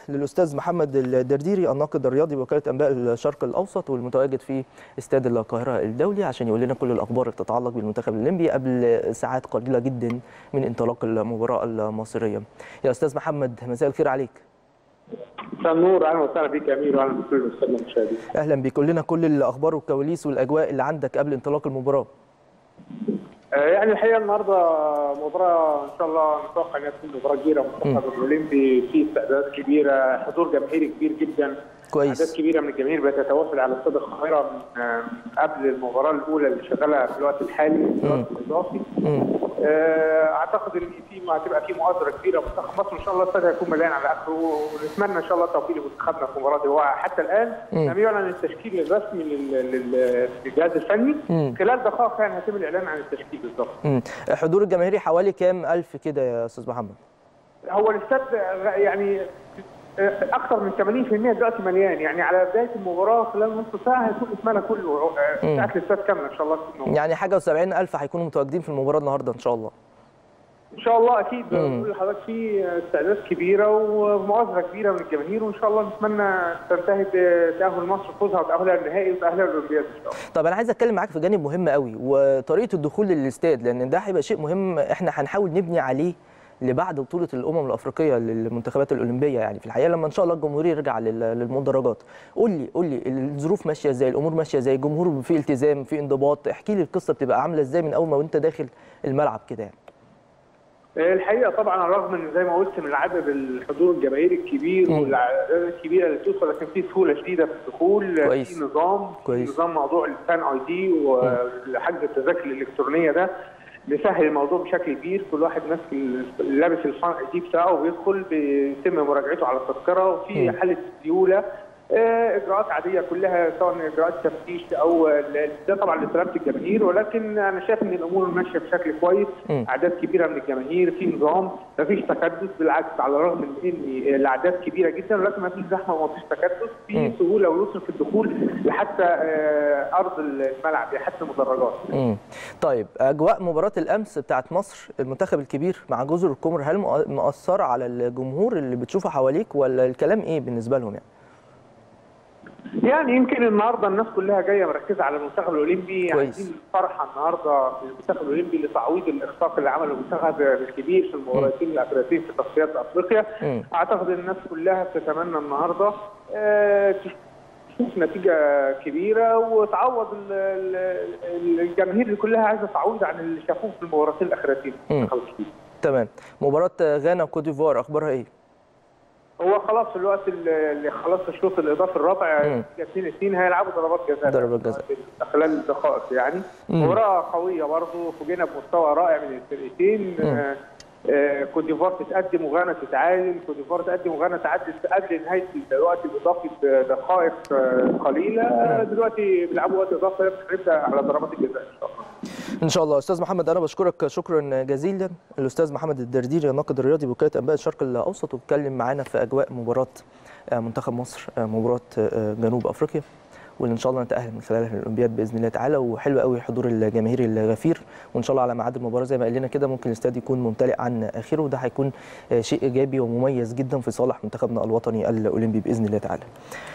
للاستاذ محمد الدرديري الناقد الرياضي بوكاله انباء الشرق الاوسط والمتواجد في استاد القاهره الدولي عشان يقول لنا كل الاخبار اللي تتعلق بالمنتخب الاولمبي قبل ساعات قليله جدا من انطلاق المباراه المصريه. يا استاذ محمد مساء الخير عليك. مساء النور اهلا وسهلا بيك يا امير واهلا بكل الساده المشاهدين. اهلا بيك قول لنا كل الاخبار والكواليس والاجواء اللي عندك قبل انطلاق المباراه. يعني الحقيقه النهارده مباراه ان شاء الله نتوقع انها تكون مباراه كبيره المنتخب الاولمبي فيه استعدادات كبيره حضور جماهيري كبير جدا كويس اعداد كبيره من الجماهير بتتوافد على استاد القاهره من قبل المباراه الاولى اللي شغاله في الوقت الحالي في الوقت الاضافي اعتقد ان في هتبقى في مؤازره كبيره منتخب مصر ان شاء الله الاستاد هيكون مليان على اخره ونتمنى ان شاء الله التوفيق لمنتخبنا في المباراه دي هو حتى الان لم يعلن التشكيل الرسمي للجهاز الفني خلال دقائق يعني هيتم الاعلان عن التشكيل بالظبط حضور الجماهيري حوالي كام الف كده يا استاذ محمد؟ هو الاستاد يعني اكثر من 80% دلوقتي مليان يعني على بدايه المباراه خلال نص ساعه هيكون اتملى كله ساعه الاستاد كامله ان شاء الله يعني حاجه و70 الف هيكونوا متواجدين في المباراه النهارده ان شاء الله ان شاء الله اكيد بقول لحضرتك في استعدادات كبيره ومؤازره كبيره من الجماهير وان شاء الله نتمنى تنتهي بتاهل مصر فوزها وتاهلها للنهائي وتاهلها للاولمبياد ان شاء الله. طب انا عايز اتكلم معاك في جانب مهم قوي وطريقه الدخول للاستاد لان ده هيبقى شيء مهم احنا هنحاول نبني عليه لبعد بطوله الامم الافريقيه للمنتخبات الاولمبيه يعني في الحقيقه لما ان شاء الله الجمهور يرجع للمدرجات قول لي قول لي الظروف ماشيه ازاي الامور ماشيه ازاي الجمهور في التزام في انضباط احكي لي القصه بتبقى عامله ازاي من اول ما وانت داخل الملعب كده يعني الحقيقه طبعا على الرغم من زي ما قلت من عدد الحضور الجماهيري الكبير والاعداد الكبيره اللي بتوصل لكن في سهوله شديده في الدخول كويس. في نظام كويس. في نظام موضوع الفان اي دي وحجز التذاكر الالكترونيه ده بيسهل الموضوع بشكل كبير كل واحد ماسك لابس الفان اي دي بتاعه وبيدخل بيتم مراجعته على التذكره وفي حاله سيوله اجراءات عاديه كلها سواء اجراءات تفتيش او ده طبعا لسلامه الجماهير ولكن انا شايف ان الامور ماشيه بشكل كويس اعداد كبيره من الجماهير في نظام ما فيش تكدس بالعكس على الرغم من ان الاعداد كبيره جدا ولكن ما فيش زحمه وما فيش تكدس في سهوله ويسر في الدخول لحتى ارض الملعب لحتى المدرجات. طيب اجواء مباراه الامس بتاعت مصر المنتخب الكبير مع جزر القمر هل مؤثره على الجمهور اللي بتشوفه حواليك ولا الكلام ايه بالنسبه لهم يعني؟ يعني يمكن النهارده الناس كلها جايه مركزه على المنتخب الاولمبي كويس. عايزين الفرحه النهارده بالمنتخب الاولمبي لتعويض الاخفاق اللي عمله المنتخب الكبير في المباراتين الاخيرتين في تصفيات افريقيا م. اعتقد ان الناس كلها بتتمنى النهارده آه، تشوف نتيجه كبيره وتعوض ال- ال- الجماهير اللي كلها عايزه تعويض عن اللي شافوه في المباراتين الاخيرتين في م. المنتخب الكبير. تمام مباراه غانا وكوت ديفوار اخبارها ايه؟ هو خلاص في الوقت اللي خلاص الشوط الاضافي الرابع مم. 2 2 هيلعبوا ضربات جزاء ضربات جزاء. خلال دقائق يعني مم. مباراه قويه برضه فوجئنا بمستوى رائع من الفرقتين مم. آه، آه، كوت ديفوار تتقدم وغانا تتعادل كوت ديفوار تقدم وغانا تعدل قبل نهايه الوقت الاضافي بدقائق آه، قليله آه، دلوقتي بيلعبوا وقت اضافي هنبدا على ضربات الجزاء ان شاء الله ان شاء الله استاذ محمد انا بشكرك شكرا جزيلا الاستاذ محمد الدرديري الناقد الرياضي بوكاله انباء الشرق الاوسط واتكلم معانا في اجواء مباراه آه، منتخب مصر آه، مباراه آه، جنوب افريقيا واللي ان شاء الله نتاهل من خلالها للاولمبياد باذن الله تعالى وحلو قوي حضور الجماهيري الغفير وان شاء الله على ميعاد المباراه زي ما قال لنا كده ممكن الاستاد يكون ممتلئ عن اخره وده هيكون آه، شيء ايجابي ومميز جدا في صالح منتخبنا الوطني الاولمبي باذن الله تعالى